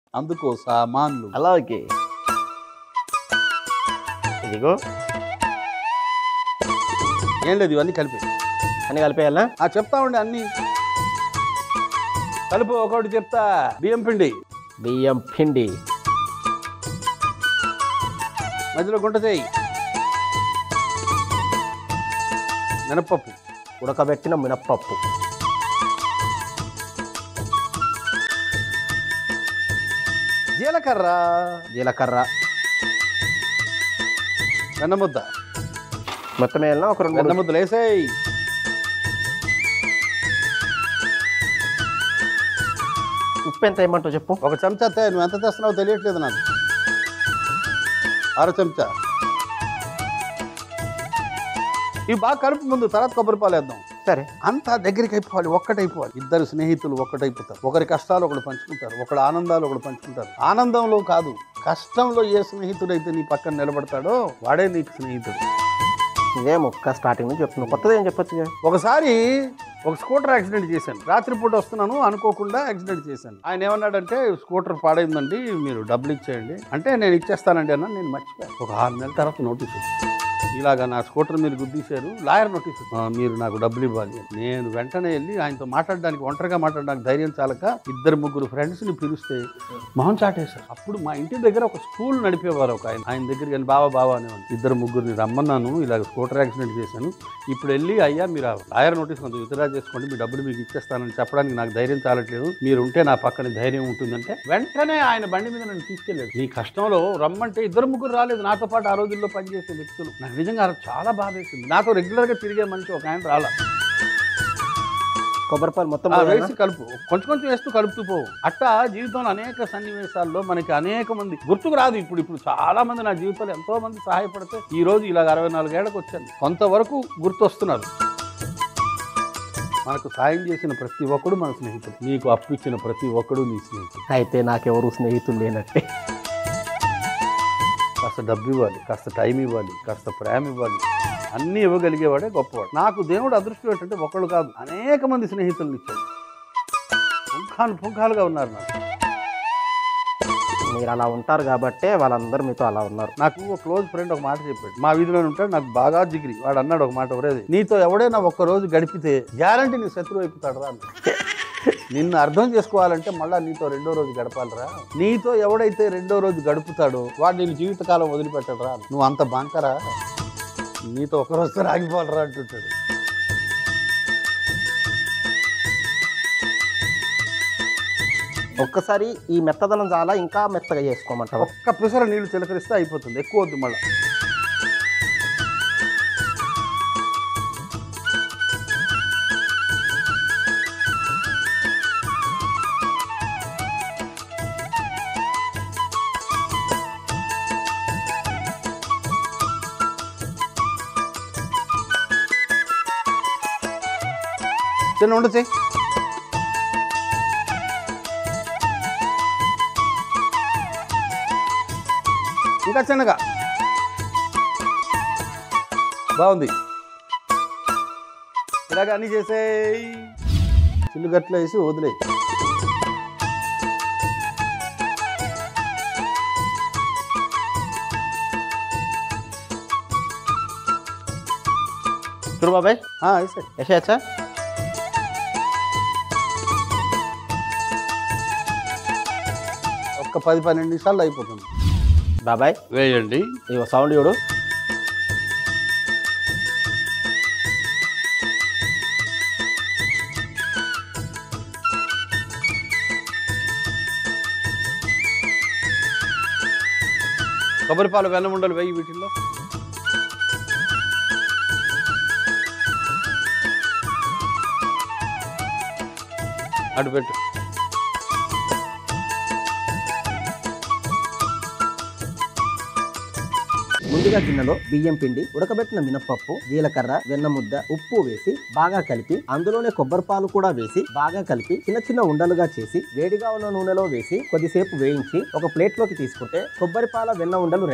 అందుకో సామాన్లు అలాగే ఇదిగో ఏం లేదు ఇవన్నీ కలిపి అని కలిపేయాలా ఆ చెప్తామండి అన్ని కలుపు ఒకటి చెప్తా బియ్యం పిండి బియ్యం పిండి మధ్యలో గుంట చేయి మినప్పప్పు ఉడకబెట్టిన మినప్పప్పు జీలకర్ర జీలకర్ర వెన్నముద్ద మొత్తం వేయాలనా ఒక రెండు మూడు వెన్నముద్దలు వేసేయి ఉప్పు ఎంత వేయమంటావు చెప్పు ఒక చెంచా తే నువ్వు ఎంత తెస్తున్నావో తెలియట్లేదు నాకు అర చెంచా ఇవి బాగా కలుపు ముందు తర్వాత కొబ్బరి పాలు వేద్దాం సరే అంతా దగ్గరికి అయిపోవాలి ఒక్కటైపోవాలి ఇద్దరు స్నేహితులు ఒక్కటైపోతారు ఒకరి కష్టాలు ఒకడు పంచుకుంటారు ఒకడు ఆనందాలు ఒకడు పంచుకుంటారు ఆనందంలో కాదు కష్టంలో ఏ స్నేహితుడైతే నీ పక్కన నిలబడతాడో వాడే నీకు స్నేహితుడు ఇదే ముక్క స్టార్టింగ్ నుంచి చెప్తున్నావు కొత్తది ఏం చెప్పొచ్చు ఒకసారి ఒక స్కూటర్ యాక్సిడెంట్ చేశాను రాత్రిపూట వస్తున్నాను అనుకోకుండా యాక్సిడెంట్ చేశాను ఆయన ఏమన్నాడంటే స్కూటర్ పాడైందండి మీరు డబ్బులు ఇచ్చేయండి అంటే నేను ఇచ్చేస్తానండి అన్న నేను మర్చిపోయాను ఒక ఆరు నెలల తర్వాత నోటీస్ వచ్చింది ఇలాగా నా స్కూటర్ మీరు గుద్దీశారు లాయర్ నోటీస్ వచ్చింది. ఆ, మీరు నాకు డబ్బులు ఇవ్వాలి అని. నేను వెంటనే వెళ్ళి ఆయనతో మాట్లాడడానికి ఒంటరిగా మాట్లాడడానికి ధైర్యం చాలక ఇద్దరు ముగ్గురు ఫ్రెండ్స్ని పిలిస్తే మొహం చాటేశారు అప్పుడు మా ఇంటి దగ్గర ఒక స్కూల్ నడిపేవారు ఒక ఆయన ఆయన దగ్గరికి వెళ్ళి బావా బావా అనేవాడు ఇద్దరు ముగ్గురిని రమ్మన్నాను ఇలాగ స్కూటర్ యాక్సిడెంట్ చేశాను ఇప్పుడు వెళ్ళి అయ్యా మీరు ఆ లాయర్ నోటీస్ కొంచెం విత్డ్రా చేసుకోండి మీ డబ్బులు మీకు ఇచ్చేస్తానని చెప్పడానికి నాకు ధైర్యం చాలట్లేదు మీరు ఉంటే నా పక్కన ధైర్యం ఉంటుందంటే వెంటనే ఆయన బండి మీద నన్ను తీసుకెళ్ళాడు నీ కష్టంలో రమ్మంటే ఇద్దరు ముగ్గురు రాలేదు నాతో పాటు ఆ రోజుల్లో పనిచేసే వ్యక్తులు నాకు నిజంగా చాలా బాధ వేసింది నాతో రెగ్యులర్గా తిరిగే మనిషి ఒక ఆయన రాలా కొబ్బరి పాలు మొత్తం ఆ పోయాలా? వేసి కలుపు కొంచెం కొంచెం వేస్తూ కలుపుతూ పోవు అట్టా జీవితంలో అనేక సన్నివేశాల్లో మనకి అనేక మంది గుర్తుకు రాదు ఇప్పుడు ఇప్పుడు చాలా మంది నా జీవితంలో ఎంతో మంది సహాయపడితే ఈ రోజు ఇలాగ అరవై నాలుగేళ్లకు వచ్చాను కొంతవరకు గుర్తొస్తున్నారు మనకు సాయం చేసిన ప్రతి ఒక్కడు మన స్నేహితుడు నీకు అప్పు ఇచ్చిన ప్రతి ఒక్కడు నీ స్నేహితుడు అయితే నాకెవరు స్నేహితులు లేనట్టే కాస్త డబ్బు ఇవ్వాలి కాస్త టైం ఇవ్వాలి కాస్త ప్రేమ ఇవ్వాలి అన్నీ ఇవ్వగలిగేవాడే గొప్పవాడు నాకు దేవుడు అదృష్టం ఏంటంటే ఒకళ్ళు కాదు అనేక మంది స్నేహితులను ఇచ్చాడు పుంఖాలు పుంఖాలుగా ఉన్నారు నాకు మీరు అలా ఉంటారు కాబట్టే వాళ్ళందరూ మీతో అలా ఉన్నారు నాకు ఒక క్లోజ్ ఫ్రెండ్ ఒక మాట చెప్పాడు మా వీధిలో ఉంటాడు నాకు బాగా జిగిరి వాడు అన్నాడు ఒక మాట ఒరేది నీతో ఎవడైనా ఒక్క రోజు గడిపితే గ్యారంటీ నీ శత్రువు అయిపోతాడు రా అన్నాడు. నిన్ను అర్థం చేసుకోవాలంటే మళ్ళా నీతో రెండో రోజు గడపాలిరా నీతో ఎవడైతే రెండో రోజు గడుపుతాడో వాడు నేను జీవితకాలం వదిలిపెట్టాడు రా నువ్వు అంత బాంకరా నీతో ఒక రోజు ఆగిపోవాలరా అంటుంటాడు ఒక్కసారి ఈ మెత్తదనం చాలా ఇంకా మెత్తగా చేసుకోమంటారు ఒక్క పిసర నీళ్లు చిలకరిస్తే అయిపోతుంది ఎక్కువ వద్దు మళ్ళీ చిన్న ఉండొచ్చే ఇంకా చిన్నగా బాగుంది ఇలాగ అన్ని చేసేయి చిల్లు గట్లు వేసి వదిలే చూడు బాబాయ్ వేసే వేసేయచ్చా ఒక్క పది పన్నెండు నిమిషాల్లో అయిపోతుంది బాబాయ్ వేయండి ఇగో సౌండ్ చూడు కొబ్బరి పాలు వెన్న ఉండలు వేయి వీటిల్లో అటు పెట్టు ముందుగా గిన్నెలో బియ్యం పిండి ఉడకబెట్టిన మినపప్పు జీలకర్ర వెన్న ముద్ద ఉప్పు వేసి బాగా కలిపి అందులోనే కొబ్బరి పాలు కూడా వేసి బాగా కలిపి చిన్న చిన్న ఉండలుగా చేసి వేడిగా ఉన్న నూనెలో వేసి కొద్దిసేపు వేయించి ఒక ప్లేట్లోకి తీసుకుంటే కొబ్బరి పాల వెన్న ఉండలు